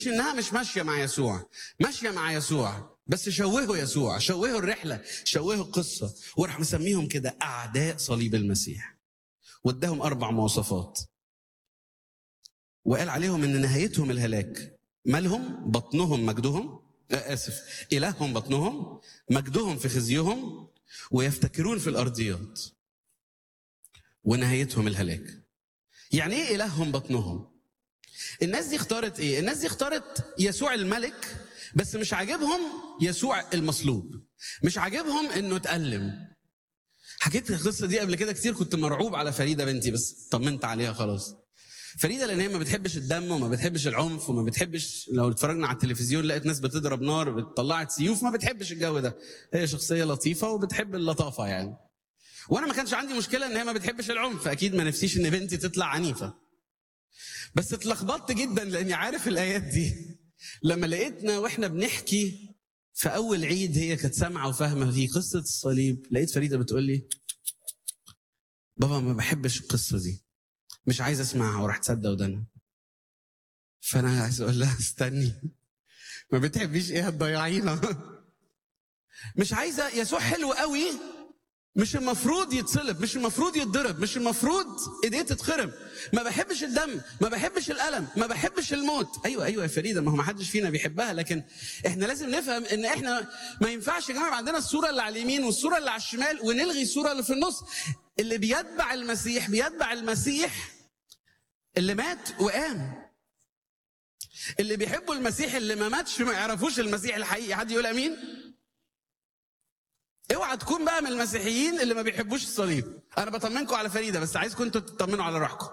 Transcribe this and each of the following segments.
انها مش ماشيه مع يسوع ماشيه مع يسوع بس شوهوا يسوع شوهوا الرحله شوهوا القصه وراح مسميهم كده اعداء صليب المسيح واداهم اربع مواصفات وقال عليهم ان نهايتهم الهلاك مالهم بطنهم مجدهم آه اسف الههم بطنهم مجدهم في خزيهم ويفتكرون في الارضيات ونهايتهم الهلاك يعني ايه الههم بطنهم الناس دي اختارت ايه الناس دي اختارت يسوع الملك بس مش عاجبهم يسوع المصلوب مش عاجبهم انه اتألم حكيت القصه دي قبل كده كتير كنت مرعوب على فريده بنتي بس طمنت عليها خلاص فريده لان هي ما بتحبش الدم وما بتحبش العنف وما بتحبش لو اتفرجنا على التلفزيون لقيت ناس بتضرب نار بتطلعت سيوف ما بتحبش الجو ده هي شخصيه لطيفه وبتحب اللطافه يعني وانا ما كانش عندي مشكله ان هي ما بتحبش العنف اكيد ما نفسيش ان بنتي تطلع عنيفه بس اتلخبطت جدا لاني عارف الايات دي لما لقيتنا واحنا بنحكي في اول عيد هي كانت سامعه وفاهمه في قصه الصليب لقيت فريده بتقول لي بابا ما بحبش القصه دي مش عايز اسمعها وراح تصدق ودنا فانا عايز اقول لها استني ما بتحبيش ايه هتضيعينا مش عايزه يسوع حلو قوي مش المفروض يتصلب مش المفروض يتضرب مش المفروض ايديه تتخرم ما بحبش الدم ما بحبش الالم ما بحبش الموت ايوه ايوه يا فريده ما هو ما حدش فينا بيحبها لكن احنا لازم نفهم ان احنا ما ينفعش يا جماعه عندنا الصوره اللي على اليمين والصوره اللي على الشمال ونلغي الصوره اللي في النص اللي بيتبع المسيح بيتبع المسيح اللي مات وقام اللي بيحبوا المسيح اللي ما ماتش ما يعرفوش المسيح الحقيقي حد يقول امين اوعى تكون بقى من المسيحيين اللي ما بيحبوش الصليب انا بطمنكم على فريده بس عايزكم انتوا تطمنوا على روحكم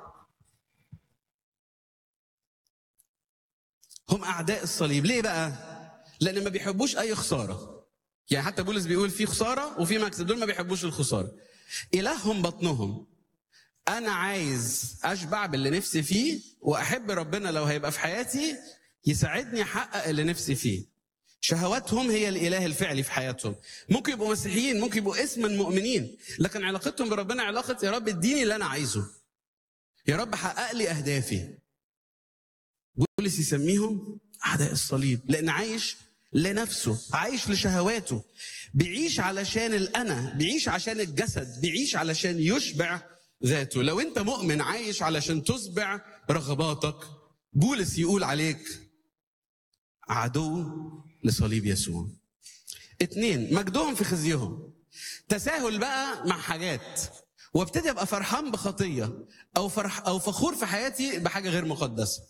هم اعداء الصليب ليه بقى لان ما بيحبوش اي خساره يعني حتى بولس بيقول في خساره وفي مكسب دول ما بيحبوش الخساره الههم بطنهم انا عايز اشبع باللي نفسي فيه واحب ربنا لو هيبقى في حياتي يساعدني احقق اللي نفسي فيه شهواتهم هي الاله الفعلي في حياتهم ممكن يبقوا مسيحيين ممكن يبقوا اسما مؤمنين لكن علاقتهم بربنا علاقه يا رب اديني اللي انا عايزه يا رب حقق لي اهدافي بولس يسميهم اعداء الصليب لان عايش لنفسه عايش لشهواته بيعيش علشان الانا بيعيش عشان الجسد بيعيش علشان يشبع ذاته لو انت مؤمن عايش علشان تشبع رغباتك بولس يقول عليك عدو لصليب يسوع اتنين مجدهم في خزيهم تساهل بقى مع حاجات وابتدي ابقى فرحان بخطيه او فرح او فخور في حياتي بحاجه غير مقدسه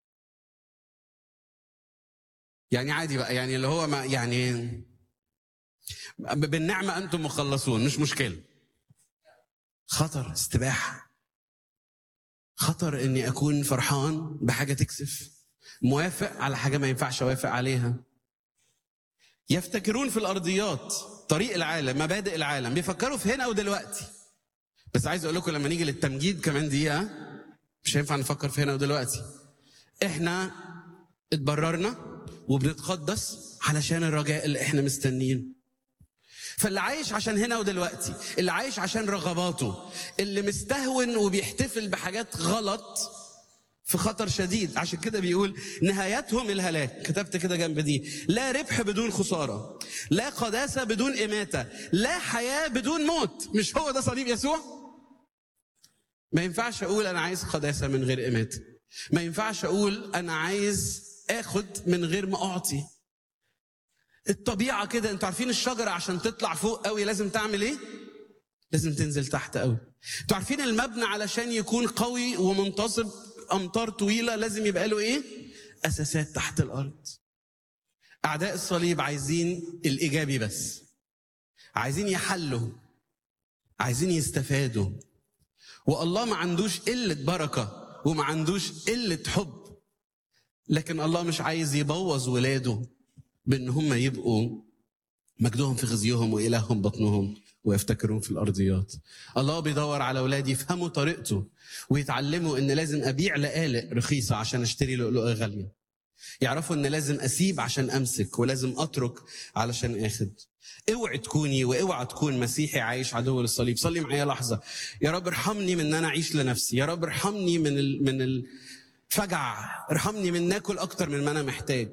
يعني عادي بقى يعني اللي هو ما يعني بالنعمه انتم مخلصون مش مشكله خطر استباحه خطر اني اكون فرحان بحاجه تكسف موافق على حاجه ما ينفعش اوافق عليها يفتكرون في الارضيات طريق العالم مبادئ العالم بيفكروا في هنا ودلوقتي بس عايز اقول لكم لما نيجي للتمجيد كمان دقيقه مش هينفع نفكر في هنا ودلوقتي احنا اتبررنا وبنتقدس علشان الرجاء اللي احنا مستنيينه فاللي عايش عشان هنا ودلوقتي اللي عايش عشان رغباته اللي مستهون وبيحتفل بحاجات غلط في خطر شديد عشان كده بيقول نهايتهم الهلاك كتبت كده جنب دي لا ربح بدون خسارة لا قداسة بدون إماتة لا حياة بدون موت مش هو ده صليب يسوع ما ينفعش أقول أنا عايز قداسة من غير إماتة ما ينفعش أقول أنا عايز آخد من غير ما أعطي الطبيعة كده انتوا عارفين الشجرة عشان تطلع فوق قوي لازم تعمل ايه؟ لازم تنزل تحت قوي انتوا عارفين المبنى علشان يكون قوي ومنتصب امتار طويله لازم يبقى له ايه؟ اساسات تحت الارض. اعداء الصليب عايزين الايجابي بس. عايزين يحلوا. عايزين يستفادوا. والله ما عندوش قله بركه وما عندوش قله حب. لكن الله مش عايز يبوظ ولاده بان هم يبقوا مجدهم في خزيهم والههم بطنهم ويفتكرون في الارضيات. الله بيدور على اولاد يفهموا طريقته ويتعلموا ان لازم ابيع لقالق رخيصه عشان اشتري لؤلؤه غاليه. يعرفوا ان لازم اسيب عشان امسك ولازم اترك علشان اخد. اوعي تكوني واوعى تكون مسيحي عايش عدو للصليب، صلي معايا لحظه. يا رب ارحمني من ان انا اعيش لنفسي، يا رب ارحمني من ال من ال فجع ارحمني من ناكل اكتر من ما انا محتاج